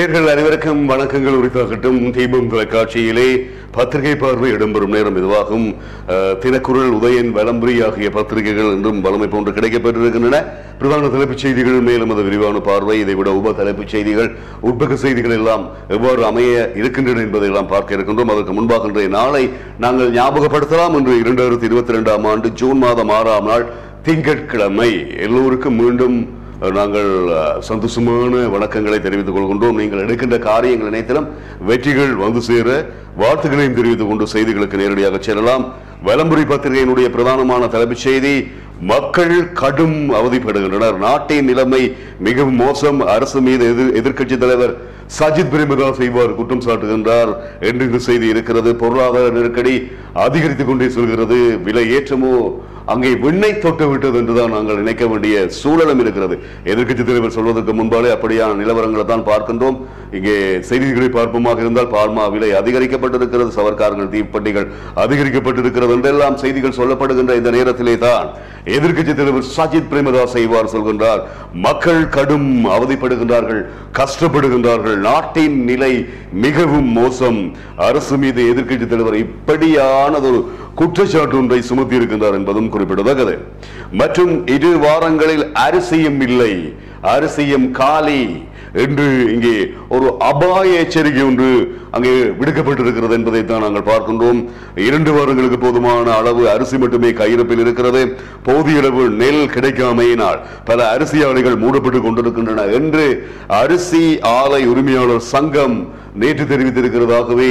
நேர்கள் அனைவருக்கும் வணக்கங்கள் உரித்தாகட்டும் தீபம் தொலைக்காட்சியிலே பத்திரிகை பார்வை இடம்பெறும் நேரம் இதுவாகும் அஹ், தினக்குரல் உதயன் வலம்புரி ஆகிய பத்திரிகைகள் என்றும் வளமை போன்று கிடைக்கப்பெற்றிருக்கின்றன பிரதான தலைப்புச் செய்திகள் மேலும் அது விரிவான பார்வை இதைவிட உப தலைப்புச் செய்திகள் உட்பக செய்திகள் எல்லாம் எவ்வாறு அமைய இருக்கின்றன என்பதை எல்லாம் பார்க்க இருக்கின்றோம் அதற்கு முன்பாக இன்றைய நாளை நாங்கள் ஞாபகப்படுத்தலாம் என்று இரண்டாயிரத்தி இருபத்தி இரண்டாம் ஆண்டு ஜூன் மாதம் ஆறாம் நாள் திங்கட்கிழமை எல்லோருக்கும் மீண்டும் நாங்கள் அஹ், சந்தோஷமான வணக்கங்களை தெரிவித்துக் கொள்கின்றோம் நீங்கள் எடுக்கின்ற காரியங்கள் அனைத்திலும் வெற்றிகள் வந்து சேர வாழ்த்துக்களையும் தெரிவித்துக் கொண்டு செய்திகளுக்கு நேரடியாக செல்லலாம் வலம்புரி பத்திரிகையினுடைய பிரதானமான தலைப்புச் செய்தி மக்கள் கடும் அவதிப்படுகின்றனர் நாட்டின் நிலைமை மிகவும் மோசம் அரசு மீது எதிர் எதிர்க்கட்சி தலைவர் சஜித் பிரேமதாஸ் இவ்வாறு குற்றம் சாட்டுகின்றார் என்று இந்த செய்தி இருக்கிறது பொருளாதார நெருக்கடி அதிகரித்துக் கொண்டே செல்கிறது விலை ஏற்றமோ அங்கே விண்ணை தொட்டு விட்டது என்றுதான் நாங்கள் நினைக்க வேண்டிய சூழலும் இருக்கிறது எதிர்க்கட்சி தலைவர் சொல்வதற்கு முன்பாலே அப்படியான நிலவரங்களை தான் பார்க்கின்றோம் இங்கே செய்திகளை பார்ப்போமாக இருந்தால் பால்மா விலை அதிகரிக்கப்பட்டிருக்கிறது சவர்க்காரங்கள் தீப்பெட்டிகள் அதிகரிக்கப்பட்டிருக்கிறது என்றெல்லாம் செய்திகள் சொல்லப்படுகின்ற இந்த நேரத்திலே தான் எதிர்க்கட்சி தலைவர் சஜித் பிரேமதாஸ் இவ்வாறு சொல்கின்றார் மக்கள் கடும் அவதிப்படுகின்றார்கள் கஷ்டப்படுகின்றார்கள் நாட்டின் நிலை மிகவும் மோசம் அரசு மீது எதிர்க்கட்சி தலைவர் இப்படியானதொரு குற்றச்சாட்டு ஒன்றை சுமத்தி இருக்கின்றார் என்பதும் குறிப்பிடத்தக்கது மற்றும் இரு வாரங்களில் அரிசியும் இல்லை அரிசியும் காலி என்று இங்கே ஒரு அபாய எச்சரிக்கை ஒன்று அங்கே விடுக்கப்பட்டிருக்கிறது என்பதை தான் நாங்கள் பார்க்கின்றோம் இரண்டு வாரங்களுக்கு போதுமான அளவு அரிசி மட்டுமே கையிருப்பில் இருக்கிறது போதிய அளவு நெல் கிடைக்காமையினால் பல அரிசி ஆலைகள் மூடப்பட்டு கொண்டிருக்கின்றன என்று அரிசி ஆலை உரிமையாளர் சங்கம் நேற்று தெரிவித்திருக்கிறதாகவே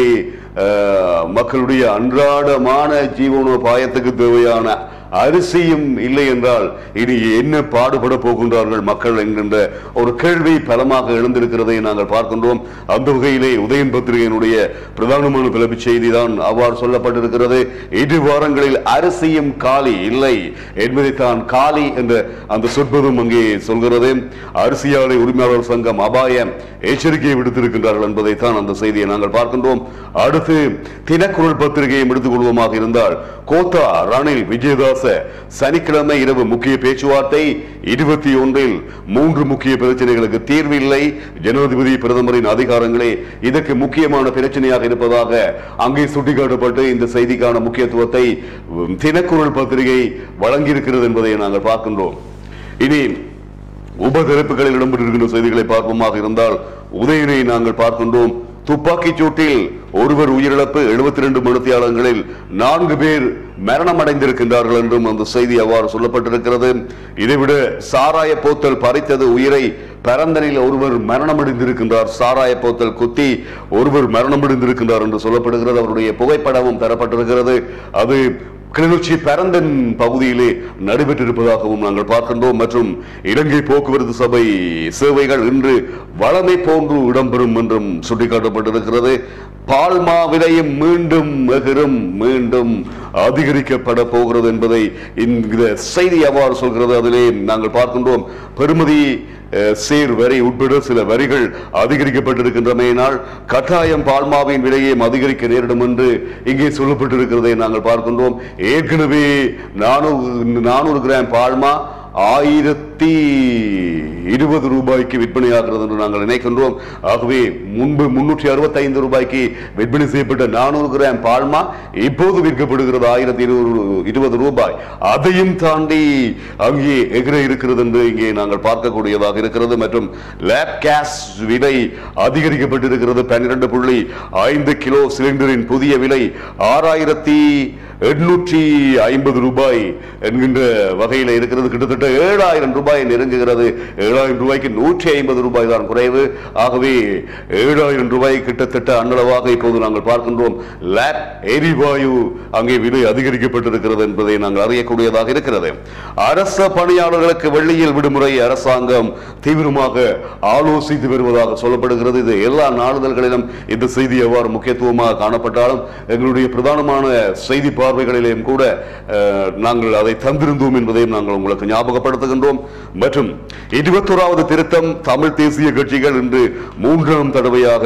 அஹ், மக்களுடைய அன்றாடமான ஜீவனோபாயத்துக்கு தேவையான அரிசியும் இல்லை என்றால் இனி என்ன பாடுபட போகின்றார்கள் மக்கள் என்கின்ற ஒரு கேள்வி பலமாக எழுந்திருக்கிறதை நாங்கள் பார்க்கின்றோம் அந்த வகையிலே உதயன் பத்திரிகையினுடைய பிரதானமான தலைப்புச் செய்தி தான் அவ்வாறு சொல்லப்பட்டிருக்கிறது இரு வாரங்களில் அரிசியும் காலி இல்லை என்பதைத்தான் காலி என்ற அந்த சொற்பதும் அங்கே சொல்கிறது அரிசியாலை உரிமையாளர் சங்கம் அபாயம் எச்சரிக்கையை விடுத்திருக்கின்றார்கள் என்பதைத்தான் அந்த செய்தியை நாங்கள் பார்க்கின்றோம் அடுத்து தினக்குரல் பத்திரிகையை எடுத்துக் கொள்வோமாக இருந்தால் கோத்தா ரணில் விஜயதாச சனிக்கிழமை இரவு முக்கிய பேச்சுவார்த்தை இருபத்தி ஒன்றில் மூன்று முக்கிய பிரச்சனைகளுக்கு தீர்வு இல்லை ஜனாதிபதி பிரதமரின் அதிகாரங்களே இதற்கு முக்கியமான பிரச்சனையாக இருப்பதாக அங்கே சுட்டிக்காட்டப்பட்டு இந்த செய்திக்கான முக்கியத்துவத்தை உம், தினக்குரல் பத்திரிகை வழங்கியிருக்கிறது என்பதை நாங்கள் பார்க்கின்றோம் இனி உபதரப்புகளில் இடம்பெற்றிருக்கின்ற செய்திகளை பார்ப்போமாக இருந்தால் உதயனை நாங்கள் பார்க்கின்றோம் துப்பாக்கிச் சூட்டில் ஒருவர் உயிரிழப்பு 72 ரெண்டு மணித்தியாலங்களில் நான்கு பேர் மரணம் அடைந்திருக்கின்றார்கள் என்றும் அந்த செய்தி அவ்வாறு சொல்லப்பட்டிருக்கிறது இதைவிட சாராய போத்தல் பறித்தது உயிரை பரந்தனில் ஒருவர் மரணமடைந்திருக்கின்றார் சாராய போத்தல் குத்தி ஒருவர் மரணமடைந்திருக்கின்றார் என்று சொல்லப்படுகிறது அவருடைய புகைப்படமும் தரப்பட்டிருக்கிறது அது கிளிநொச்சி பரந்தன் பகுதியிலே நடைபெற்றிருப்பதாகவும் நாங்கள் பார்க்கின்றோம் மற்றும் இலங்கை போக்குவரத்து சபை சேவைகள் இன்று வளமை போன்று இடம்பெறும் என்றும் சுட்டிக்காட்டப்பட்டிருக்கிறது பால்மா விலையும் மீண்டும் எகிரும் மீண்டும் அதிகரிக்கப்பட போகிறது என்பதை இந்த செய்தி அவ்வாறு சொல்கிறது அதிலே நாங்கள் பார்க்கின்றோம் பெருமதி அஹ், சேர் வரி உட்பட சில வரிகள் அதிகரிக்கப்பட்டிருக்கின்றமையினால் கட்டாயம் பால்மாவின் விலையையும் அதிகரிக்க நேரிடும் என்று இங்கே சொல்லப்பட்டிருக்கிறதை நாங்கள் பார்க்கின்றோம் ஏற்கனவே நானூறு நானூறு கிராம் பால்மா ஆயிரத்தி இருபது ரூபாய்க்கு விற்பனையாகிறது என்று நாங்கள் நினைக்கின்றோம் ஆகவே முன்பு முன்னூற்றி அறுபத்தி ஐந்து ரூபாய்க்கு விற்பனை செய்யப்பட்ட நானூறு கிராம் பால்மா இப்போது விற்கப்படுகிறது ஆயிரத்தி இருபது இருபது ரூபாய் அதையும் தாண்டி அங்கே எகிர இருக்கிறது என்று இங்கே நாங்கள் பார்க்கக்கூடியதாக இருக்கிறது மற்றும் லேப் கேஸ் விலை அதிகரிக்கப்பட்டிருக்கிறது பன்னிரண்டு புள்ளி ஐந்து கிலோ சிலிண்டரின் புதிய விலை ஆறாயிரத்தி எண்ணூற்றி ஐம்பது ரூபாய் என்கின்ற வகையில் இருக்கிறது கிட்டத்தட்ட ஏழாயிரம் ரூபாய் நெருங்குகிறது ஏழாயிரம் ரூபாய்க்கு நூற்றி ஐம்பது ரூபாய் தான் குறைவு ஆகவே ஏழாயிரம் ரூபாய் கிட்டத்தட்ட அன்னளவாக இப்போது நாங்கள் பார்க்கின்றோம் லேப் எரிவாயு அங்கே விலை அதிகரிக்கப்பட்டிருக்கிறது என்பதை நாங்கள் அறியக்கூடியதாக இருக்கிறது அரச பணியாளர்களுக்கு வெள்ளியில் விடுமுறை அரசாங்கம் தீவிரமாக ஆலோசித்து வருவதாக சொல்லப்படுகிறது இது எல்லா நாளிதழ்களிலும் இந்த செய்தி எவ்வாறு முக்கியத்துவமாக காணப்பட்டாலும் எங்களுடைய பிரதானமான செய்தி பார்வைகளிலேயும் கூட அஹ், நாங்கள் அதை தந்திருந்தோம் என்பதையும் நாங்கள் உங்களுக்கு ஞாபகப்படுத்துகின்றோம் மற்றும் இருபத்தோராவது திருத்தம் தமிழ் தேசிய கட்சிகள் இன்று மூன்றாம் தடவையாக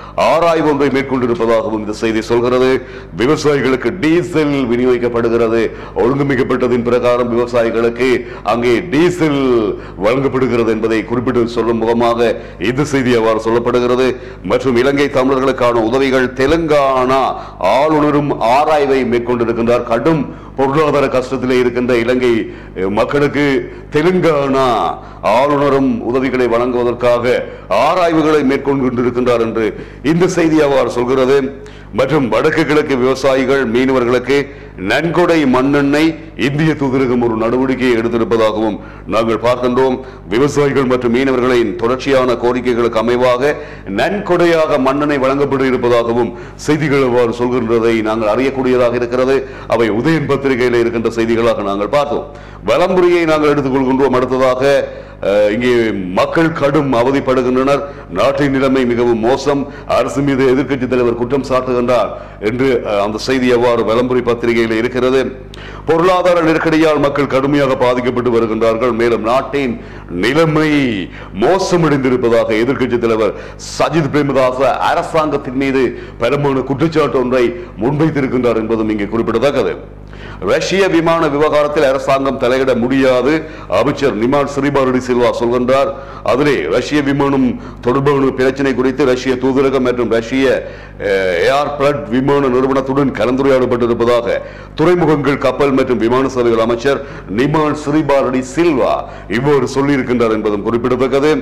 ஆராய்வு ஒன்றை மேற்கொண்டிருப்பதாகவும் இந்த செய்தி சொல்கிறது விவசாயிகளுக்கு டீசல் விநியோகிக்கப்படுகிறது ஒழுங்கமைக்கப்பட்டதின் பிரகாரம் விவசாயிகளுக்கு அங்கே டீசல் வழங்கப்படுகிறது என்பதை குறிப்பிட்டு சொல்லும் முகமாக இந்த செய்தி அவ்வாறு சொல்லப்படுகிறது மற்றும் இலங்கை தமிழர்களுக்கான உதவிகள் தெலுங்கானா ஆளுநரும் ஆராய்வை மேற்கொண்டிருக்கின்றார் கடும் பொருளாதார கஷ்டத்திலே இருக்கின்ற இலங்கை அஹ், மக்களுக்கு தெலுங்கானா ஆளுநரும் உதவிகளை வழங்குவதற்காக ஆராய்வுகளை மேற்கொண்டிருக்கின்றார் என்று இந்த செய்தி அவ்வாறு சொல்கிறது மற்றும் வடக்கு கிழக்கு விவசாயிகள் மீனவர்களுக்கு நன்கொடை மண்ணெண்ணெய் இந்திய தூதரகம் ஒரு நடவடிக்கையை எடுத்திருப்பதாகவும் நாங்கள் பார்க்கின்றோம் விவசாயிகள் மற்றும் மீனவர்களின் தொடர்ச்சியான கோரிக்கைகளுக்கு அமைவாக நன்கொடையாக மண்ணெண்ணெய் வழங்கப்பட்டு இருப்பதாகவும் செய்திகள் அவ்வாறு சொல்கின்றதை நாங்கள் அறியக்கூடியதாக இருக்கிறது அவை உதயன் பத்திரிகையில் இருக்கின்ற செய்திகளாக நாங்கள் பார்த்தோம் வலம்புரியை நாங்கள் எடுத்துக்கொள்கின்றோம் அடுத்ததாக அஹ், இங்கே மக்கள் கடும் அவதிப்படுகின்றனர் நாட்டின் நிலைமை மிகவும் மோசம் அரசு மீது எதிர்க்கட்சி தலைவர் குற்றம் சாட்டுகின்றார் என்று அஹ், அந்த செய்தி எவ்வாறு வலம்புரி பத்திரிகையில் இருக்கிறது பொருளாதார நெருக்கடியால் மக்கள் கடுமையாக பாதிக்கப்பட்டு வருகின்றார்கள் மேலும் நாட்டின் நிலைமை மோசமடைந்திருப்பதாக எதிர்க்கட்சி தலைவர் சஜித் பிரேமதாச அரசாங்கத்தின் மீது பெரும்பாலான குற்றச்சாட்டு ஒன்றை முன்வைத்திருக்கின்றார் என்பதும் இங்கே குறிப்பிடத்தக்கது ரஷ்ய விமான விவகாரத்தில் அரசாங்கம் தலையிட முடியாது அமைச்சர் நிமால் ஸ்ரீபாரடி சில்வா சொல்கின்றார் அதிலே ரஷ்ய விமானம் தொடர்பான பிரச்சனை குறித்து ரஷ்ய தூதரகம் மற்றும் ரஷ்ய அஹ், ஏர் பிளட் விமான நிறுவனத்துடன் கலந்துரையாடப்பட்டிருப்பதாக துறைமுகங்கள் கப்பல் மற்றும் விமான சேவைகள் அமைச்சர் நிமால் ஸ்ரீபாரடி சில்வா இவ்வாறு சொல்லியிருக்கின்றார் என்பதும் குறிப்பிடத்தக்கது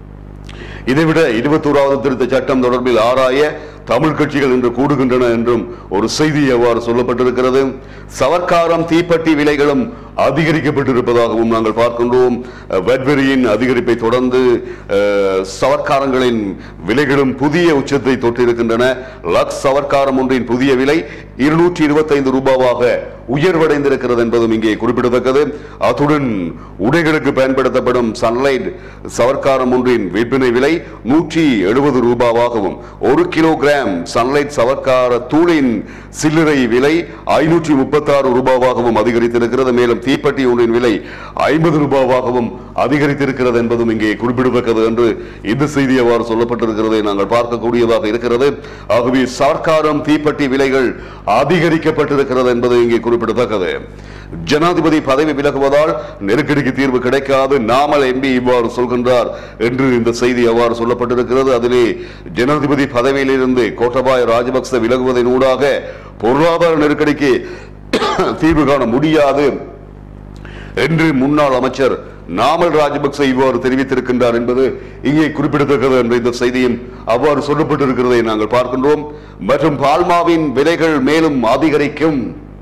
இதைவிட இருபத்தோராவது திருத்த சட்டம் தொடர்பில் ஆராய தமிழ் கட்சிகள் இன்று கூடுகின்றன என்றும் ஒரு செய்தி எவ்வாறு சொல்லப்பட்டிருக்கிறது சவர்க்காரம் தீப்பெட்டி விலைகளும் அதிகரிக்கப்பட்டிருப்பதாகவும் நாங்கள் பார்க்கின்றோம் அஹ், வெட்வெரியின் அதிகரிப்பை தொடர்ந்து அஹ், சவர்க்காரங்களின் விலைகளும் புதிய உச்சத்தை தொட்டிருக்கின்றன லக்ஸ் சவர்க்காரம் ஒன்றின் புதிய விலை இருநூற்றி இருபத்தைந்து ரூபாவாக உயர்வடைந்திருக்கிறது என்பதும் இங்கே குறிப்பிடத்தக்கது அத்துடன் உடைகளுக்கு பயன்படுத்தப்படும் சன்லைட் சவர்க்காரம் ஒன்றின் விற்பனை விலை நூற்றி எழுபது ரூபாவாகவும் ஒரு கிலோகிராம் சன்லைட் சவர்க்கார தூளின் சில்லறை விலை ஐநூற்றி முப்பத்தாறு ரூபாவாகவும் அதிகரித்திருக்கிறது மேலும் தீப்பெட்டி ஒன்றின் விலை ஐம்பது ரூபாவாகவும் அதிகரித்திருக்கிறது என்பதும் இங்கே குறிப்பிடத்தக்கது என்று இந்த செய்தி அவ்வாறு சொல்லப்பட்டிருக்கிறதை நாங்கள் பார்க்கக்கூடியதாக இருக்கிறது ஆகவே சர்க்காரம் தீப்பெட்டி விலைகள் அதிகரிக்கப்பட்டிருக்கிறது என்பது இங்கே குறிப்பிடத்தக்கது ஜனாதிபதி பதவி விலகுவதால் நெருக்கடிக்கு தீர்வு கிடைக்காது நாமல் எம்பி இவ்வாறு சொல்கின்றார் என்று இந்த செய்தி அவ்வாறு சொல்லப்பட்டிருக்கிறது அதிலே ஜனாதிபதி பதவியிலிருந்து கோட்டபாய ராஜபக்ச விலகுவதன் ஊடாக பொருளாதார நெருக்கடிக்கு தீர்வு காண முடியாது என்று முன்னாள் அமைச்சர் நாமல் ராஜபக்ச இவ்வாறு தெரிவித்திருக்கின்றார் என்பது இங்கே குறிப்பிடத்தக்கது என்ற இந்த செய்தியும் அவ்வாறு சொல்லப்பட்டிருக்கிறதை நாங்கள் பார்க்கின்றோம் மற்றும் பால்மாவின் விலைகள் மேலும் அதிகரிக்கும்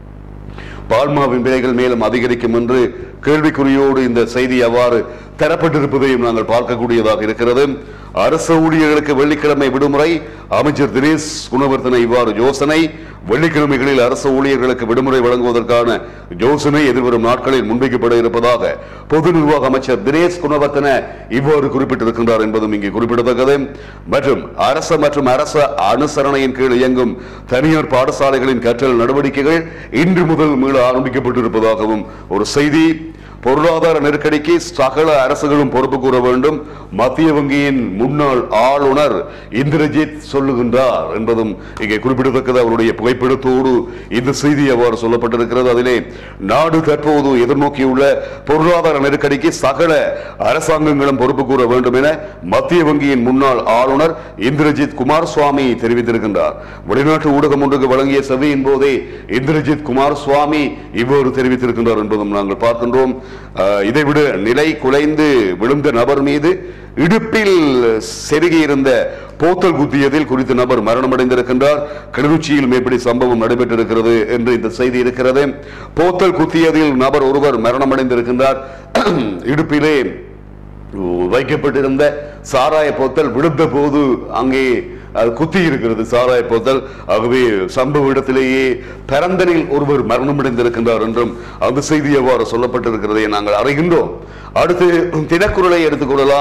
பால்மாவின் விலைகள் மேலும் அதிகரிக்கும் என்று கேள்விக்குறியோடு இந்த செய்தி அவ்வாறு தரப்பட்டிருப்பதையும் நாங்கள் பார்க்கக்கூடியதாக இருக்கிறது அரசு ஊழியர்களுக்கு வெள்ளிக்கிழமை விடுமுறை அமைச்சர் தினேஷ் குணவர்த்தன இவ்வாறு யோசனை வெள்ளிக்கிழமைகளில் அரசு ஊழியர்களுக்கு விடுமுறை வழங்குவதற்கான யோசனை எதிர்வரும் நாட்களில் முன்வைக்கப்பட இருப்பதாக பொது நிர்வாக அமைச்சர் தினேஷ் குணவர்த்தன இவ்வாறு குறிப்பிட்டிருக்கின்றார் என்பதும் இங்கே குறிப்பிடத்தக்கது மற்றும் அரசு மற்றும் அரச அனுசரணையின் கீழ் இயங்கும் தனியார் பாடசாலைகளின் கற்றல் நடவடிக்கைகள் இன்று முதல் மீள ஆரம்பிக்கப்பட்டிருப்பதாகவும் ஒரு செய்தி பொருளாதார நெருக்கடிக்கு சகல அரசுகளும் பொறுப்பு கூற வேண்டும் மத்திய வங்கியின் முன்னாள் ஆளுநர் இந்திரஜித் சொல்லுகின்றார் என்பதும் இங்கே குறிப்பிடத்தக்கது அவருடைய புகைப்படத்தோடு இந்த செய்தி அவ்வாறு சொல்லப்பட்டிருக்கிறது அதிலே நாடு தற்போது எதிர்நோக்கியுள்ள பொருளாதார நெருக்கடிக்கு சகல அரசாங்கங்களும் பொறுப்பு கூற வேண்டும் என மத்திய வங்கியின் முன்னாள் ஆளுநர் இந்திரஜித் குமாரசுவாமி தெரிவித்திருக்கின்றார் வெளிநாட்டு ஊடகம் ஒன்றுக்கு வழங்கிய செவியின் போதே இந்திரஜித் குமாரசுவாமி இவ்வாறு தெரிவித்திருக்கின்றார் என்பதும் நாங்கள் பார்க்கின்றோம் அஹ், இதைவிட நிலை குலைந்து விழுந்த நபர் மீது இடுப்பில் செருகியிருந்த போத்தல் குத்தியதில் குறித்த நபர் மரணமடைந்திருக்கின்றார் கிளிநொச்சியில் மேற்படி சம்பவம் நடைபெற்றிருக்கிறது என்று இந்த செய்தி இருக்கிறது போத்தல் குத்தியதில் நபர் ஒருவர் மரணமடைந்திருக்கின்றார் இடுப்பிலே வைக்கப்பட்டிருந்த சாராய போத்தல் விழுந்த போது அங்கே அது குத்தி இருக்கிறது சாராய போத்தல் ஆகவே சம்பவ இடத்திலேயே பரந்தனில் ஒருவர் மரணமடைந்திருக்கின்றார் என்றும் அந்த செய்தி எவ்வாறு சொல்லப்பட்டிருக்கிறதை நாங்கள் அறிகின்றோம் அடுத்து தினக்குறளை எடுத்துக்கொள்ளலாம்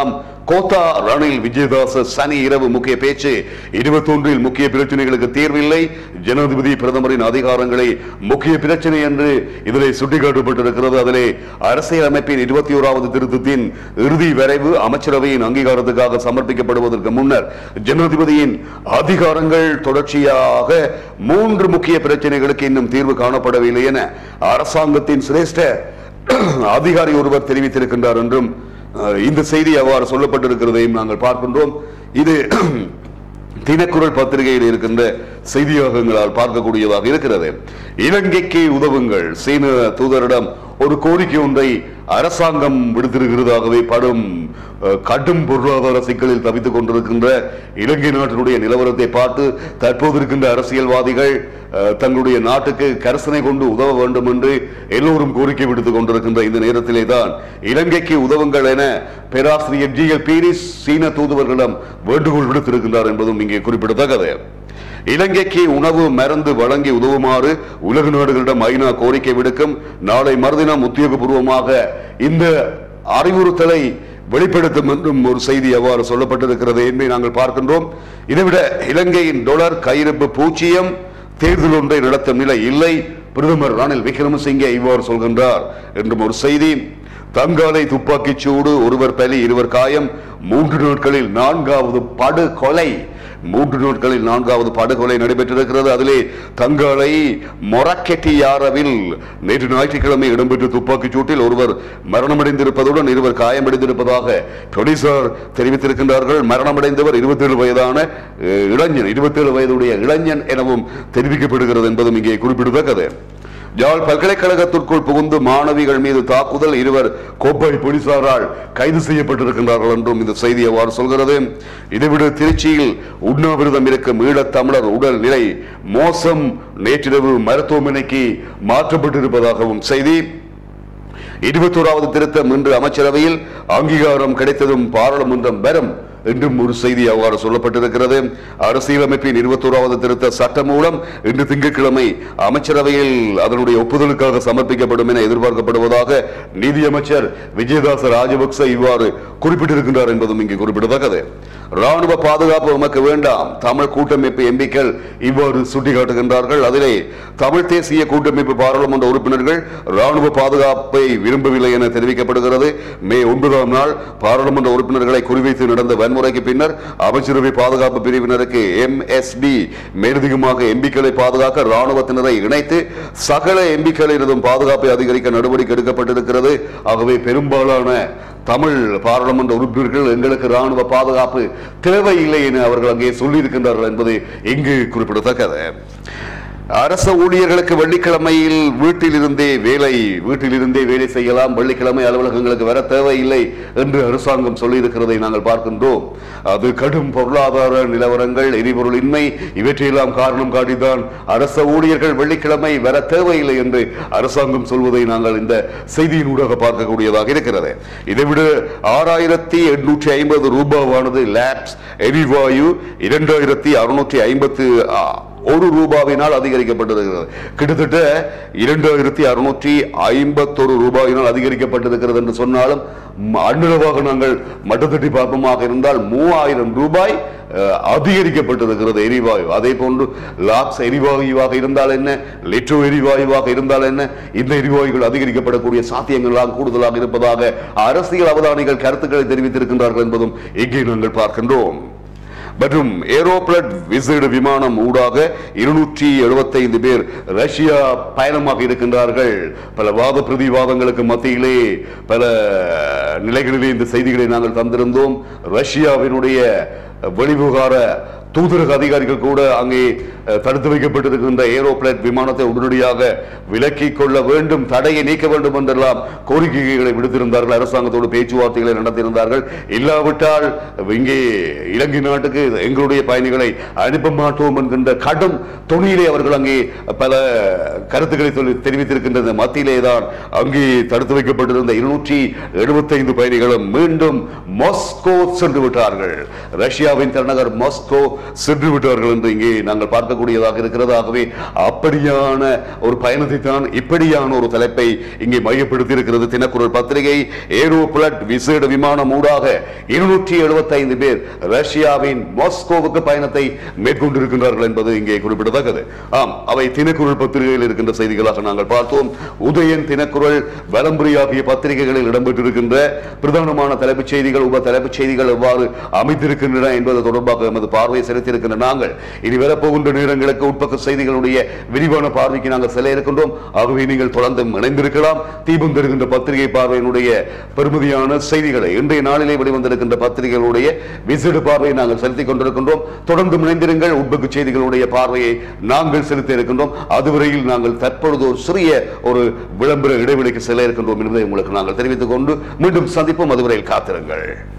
கோத்தா ரணில் விஜயதாச சனி இரவு முக்கிய பேச்சு இருபத்தொன்றில் முக்கிய பிரச்சனைகளுக்கு தீர்வில்லை ஜனாதிபதி பிரதமரின் அதிகாரங்களை முக்கிய பிரச்சனை என்று இதிலே சுட்டிக்காட்டப்பட்டிருக்கிறது அதிலே அரசியல் அமைப்பின் இருபத்தி ஓராவது திருத்தத்தின் இறுதி வரைவு அமைச்சரவையின் அங்கீகாரத்துக்காக சமர்ப்பிக்கப்படுவதற்கு முன்னர் ஜனாதிபதியின் அதிகாரங்கள் தொடர்ச்சியாக மூன்று முக்கிய பிரச்சனைகளுக்கு இன்னும் தீர்வு காணப்படவில்லை என அரசாங்கத்தின் சிரேஷ்ட அதிகாரி ஒருவர் தெரிவித்திருக்கின்றார் என்றும் அஹ், இந்த செய்தி அவ்வாறு சொல்லப்பட்டிருக்கிறதையும் நாங்கள் பார்க்கின்றோம் இது தினக்குரல் பத்திரிகையில் இருக்கின்ற செய்தியாகங்களால் பார்க்கக்கூடியதாக இருக்கிறது இலங்கைக்கு உதவுங்கள் சீன தூதரிடம் ஒரு கோரிக்கை ஒன்றை அரசாங்கம் விடுத்திருக்கிறதாகவே படும் அஹ், கடும் பொருளாதார சிக்கலில் தவித்துக் கொண்டிருக்கின்ற இலங்கை நாட்டினுடைய நிலவரத்தை பார்த்து தற்போது இருக்கின்ற அரசியல்வாதிகள் அஹ், தங்களுடைய நாட்டுக்கு கரசனை கொண்டு உதவ வேண்டும் என்று எல்லோரும் கோரிக்கை விடுத்துக் கொண்டிருக்கின்ற இந்த நேரத்திலே தான் இலங்கைக்கு உதவுங்கள் என பேராசிரியர் ஜி எல் பீரிஸ் சீன தூதுவர்களிடம் வேண்டுகோள் விடுத்திருக்கின்றார் என்பதும் இங்கே குறிப்பிடத்தக்கது இலங்கைக்கு உணவு மருந்து வழங்கி உதவுமாறு உலக நாடுகளிடம் ஐநா கோரிக்கை விடுக்கும் நாளை மறுதினம் உத்தியோகபூர்வமாக இந்த அறிவுறுத்தலை வெளிப்படுத்தும் என்றும் ஒரு செய்தி எவ்வாறு சொல்லப்பட்டிருக்கிறது என்பதை நாங்கள் பார்க்கின்றோம் இதைவிட இலங்கையின் டொலர் கையிருப்பு பூஜ்ஜியம் தேர்தல் ஒன்றை நடத்தும் நிலை இல்லை பிரதமர் ரணில் விக்ரமசிங்கே இவ்வாறு சொல்கின்றார் என்றும் ஒரு செய்தி தங்காலை துப்பாக்கிச் சூடு ஒருவர் பலி இருவர் காயம் மூன்று நாட்களில் நான்காவது படுகொலை மூன்று நாட்களில் நான்காவது படுகொலை நடைபெற்றிருக்கிறது அதிலே தங்காலை மொரக்கெட்டியாரவில் நேற்று ஞாயிற்றுக்கிழமை இடம்பெற்ற துப்பாக்கிச் சூட்டில் ஒருவர் மரணமடைந்திருப்பதுடன் இருவர் காயமடைந்திருப்பதாக போலீசார் தெரிவித்திருக்கின்றார்கள் மரணமடைந்தவர் 27 வயதான அஹ், இளைஞன் 27 வயதுடைய இளைஞன் எனவும் தெரிவிக்கப்படுகிறது என்பதும் இங்கே குறிப்பிடத்தக்கது யாழ் பல்கலைக்கழகத்திற்குள் புகுந்து மாணவிகள் மீது தாக்குதல் இருவர் கோப்பை போலீசாரால் கைது செய்யப்பட்டிருக்கின்றார்கள் என்றும் இந்த செய்தி அவ்வாறு சொல்கிறது இதைவிட திருச்சியில் உண்ணாவிரதம் இருக்கும் ஈழத் தமிழர் உடல் நிலை மோசம் நேற்றிரவு மருத்துவமனைக்கு மாற்றப்பட்டிருப்பதாகவும் செய்தி இருபத்தோராவது திருத்தம் இன்று அமைச்சரவையில் அங்கீகாரம் கிடைத்ததும் பாராளுமன்றம் வரும் என்றும் ஒரு செய்தி அவ்வாறு சொல்லப்பட்டிருக்கிறது அரசியலமைப்பின் இருபத்தோராவது திருத்த சட்டம் மூலம் இன்று திங்கட்கிழமை அமைச்சரவையில் அதனுடைய ஒப்புதலுக்காக சமர்ப்பிக்கப்படும் என எதிர்பார்க்கப்படுவதாக நீதியமைச்சர் விஜயதாச ராஜபக்ச இவ்வாறு குறிப்பிட்டிருக்கின்றார் என்பதும் இங்கு குறிப்பிடத்தக்கது ராணுவ பாதுகாப்பு உமக்கு வேண்டாம் தமிழ் கூட்டமைப்பு எம்பிக்கள் இவ்வாறு சுட்டிக்காட்டுகின்றார்கள் அதிலே தமிழ் தேசிய கூட்டமைப்பு பாராளுமன்ற உறுப்பினர்கள் ராணுவ பாதுகாப்பை விரும்பவில்லை என தெரிவிக்கப்படுகிறது மே ஒன்பதாம் நாள் பாராளுமன்ற உறுப்பினர்களை குறிவைத்து நடந்த வன்முறைக்கு பின்னர் அமைச்சரவை பாதுகாப்பு பிரிவினருக்கு எம்எஸ்டி மேலதிகமாக எம்பிக்களை பாதுகாக்க ராணுவத்தினரை இணைத்து சகல எம்பிக்களினதும் பாதுகாப்பை அதிகரிக்க நடவடிக்கை எடுக்கப்பட்டிருக்கிறது ஆகவே பெரும்பாலான தமிழ் பாராளுமன்ற உறுப்பினர்கள் எங்களுக்கு ராணுவ பாதுகாப்பு தேவையில்லை என அவர்கள் அங்கே சொல்லியிருக்கின்றார்கள் என்பது இங்கு குறிப்பிடத்தக்கது அரச ஊழியர்களுக்கு வெள்ளிக்கிழமையில் வீட்டில் இருந்தே வேலை வீட்டில் இருந்தே வேலை செய்யலாம் வெள்ளிக்கிழமை அலுவலகங்களுக்கு வர தேவையில்லை என்று அரசாங்கம் சொல்லியிருக்கிறதை நாங்கள் பார்க்கின்றோம் அது கடும் பொருளாதார நிலவரங்கள் எரிபொருளின்மை இவற்றையெல்லாம் காரணம் காட்டிதான் அரச ஊழியர்கள் வெள்ளிக்கிழமை வர தேவையில்லை என்று அரசாங்கம் சொல்வதை நாங்கள் இந்த செய்தியினூடாக பார்க்கக்கூடியதாக இருக்கிறது இதைவிட ஆறாயிரத்தி எண்ணூற்றி ஐம்பது ரூபாவானது லேப்ஸ் எரிவாயு இரண்டாயிரத்தி அறுநூற்றி ஐம்பத்து ஒரு ரூபாவினால் அதிகரிக்கப்பட்டிருக்கிறது கிட்டத்தட்ட இரண்டாயிரத்தி அறுநூற்றி ஐம்பத்தொரு ரூபாயினால் அதிகரிக்கப்பட்டிருக்கிறது என்று சொன்னாலும் ம், அண்ணளவாக நாங்கள் மட்டத்தட்டி பார்ப்போமாக இருந்தால் மூவாயிரம் ரூபாய் அஹ், அதிகரிக்கப்பட்டிருக்கிறது எரிவாயு அதே போன்று லாக்ஸ் எரிவாயுவாக இருந்தால் என்ன லிட்ரோ எரிவாயுவாக இருந்தால் என்ன இந்த எரிவாயுகள் அதிகரிக்கப்படக்கூடிய சாத்தியங்கள் எல்லாம் கூடுதலாக இருப்பதாக அரசியல் அவதானிகள் கருத்துக்களை தெரிவித்திருக்கின்றார்கள் என்பதும் இங்கே நாங்கள் பார்க்கின்றோம் மற்றும் ஏரோப்ளட் விசிட் விமானம் ஊடாக இருநூற்றி எழுபத்தைந்து பேர் ரஷ்யா பயணமாக இருக்கின்றார்கள் பல வாத பிரதிவாதங்களுக்கு மத்தியிலே பல நிலைகளிலே இந்த செய்திகளை நாங்கள் தந்திருந்தோம் ரஷ்யாவினுடைய வெளிவிவகார தூதரக அதிகாரிகள் கூட அங்கே அஹ், தடுத்து வைக்கப்பட்டிருக்கின்ற ஏரோப்ளேட் விமானத்தை உடனடியாக விலக்கிக் கொள்ள வேண்டும் தடையை நீக்க வேண்டும் என்றெல்லாம் கோரிக்கைகளை விடுத்திருந்தார்கள் அரசாங்கத்தோடு பேச்சுவார்த்தைகளை நடத்தியிருந்தார்கள் இல்லாவிட்டால் இங்கே இலங்கை நாட்டுக்கு எங்களுடைய பயணிகளை அனுப்ப மாட்டோம் என்கின்ற கடும் துணியிலே அவர்கள் அங்கே பல கருத்துக்களை சொல்லி தெரிவித்திருக்கின்ற மத்தியிலே தான் அங்கே தடுத்து வைக்கப்பட்டிருந்த இருநூற்றி எழுபத்தைந்து பயணிகளும் மீண்டும் மாஸ்கோ சென்று விட்டார்கள் ரஷ்யாவின் தலைநகர் மாஸ்கோ சென்று விட்டார்கள் என்று இங்கே நாங்கள் பார்க்கக்கூடியதாக இருக்கிறது ஆகவே அப்படியான ஒரு பயணத்தை தான் இப்படியான ஒரு தலைப்பை இங்கே மையப்படுத்தி இருக்கிறது தினக்குரல் பத்திரிகை ஏரோ பிளட் விசேட விமானம் ஊடாக இருநூற்றி எழுபத்தைந்து பேர் ரஷ்யாவின் மாஸ்கோவுக்கு பயணத்தை மேற்கொண்டிருக்கின்றார்கள் என்பது இங்கே குறிப்பிடத்தக்கது ஆம் அவை தினக்குரல் பத்திரிகையில் இருக்கின்ற செய்திகளாக நாங்கள் பார்த்தோம் உதயன் தினக்குரல் வலம்புரி ஆகிய பத்திரிகைகளில் இடம்பெற்றிருக்கின்ற பிரதானமான தலைப்புச் செய்திகள் உப தலைப்புச் செய்திகள் எவ்வாறு அமைத்திருக்கின்றன என்பது தொடர்பாக எமது பார்வையை செலுத்தியிருக்கின்ற நாங்கள் இனி வரப்போகின்ற நேரங்களுக்கு உட்பக்க செய்திகளுடைய விரிவான பார்வைக்கு நாங்கள் செல்ல இருக்கின்றோம் ஆகவே நீங்கள் தொடர்ந்து இணைந்திருக்கலாம் தீபம் தருகின்ற பத்திரிகை பார்வையினுடைய பெருமதியான செய்திகளை இன்றைய நாளிலே வெளிவந்திருக்கின்ற பத்திரிகைகளுடைய விசிடு பார்வையை நாங்கள் செலுத்திக் கொண்டிருக்கின்றோம் தொடர்ந்து இணைந்திருங்கள் உட்பக்கு செய்திகளுடைய பார்வையை நாங்கள் செலுத்த இருக்கின்றோம் அதுவரையில் நாங்கள் தற்பொழுது ஒரு சிறிய ஒரு விளம்பர இடைவெளிக்கு செல்ல இருக்கின்றோம் என்பதை உங்களுக்கு நாங்கள் தெரிவித்துக் கொண்டு மீண்டும் சந்திப்போம் அதுவரையில் காத்திருங்கள்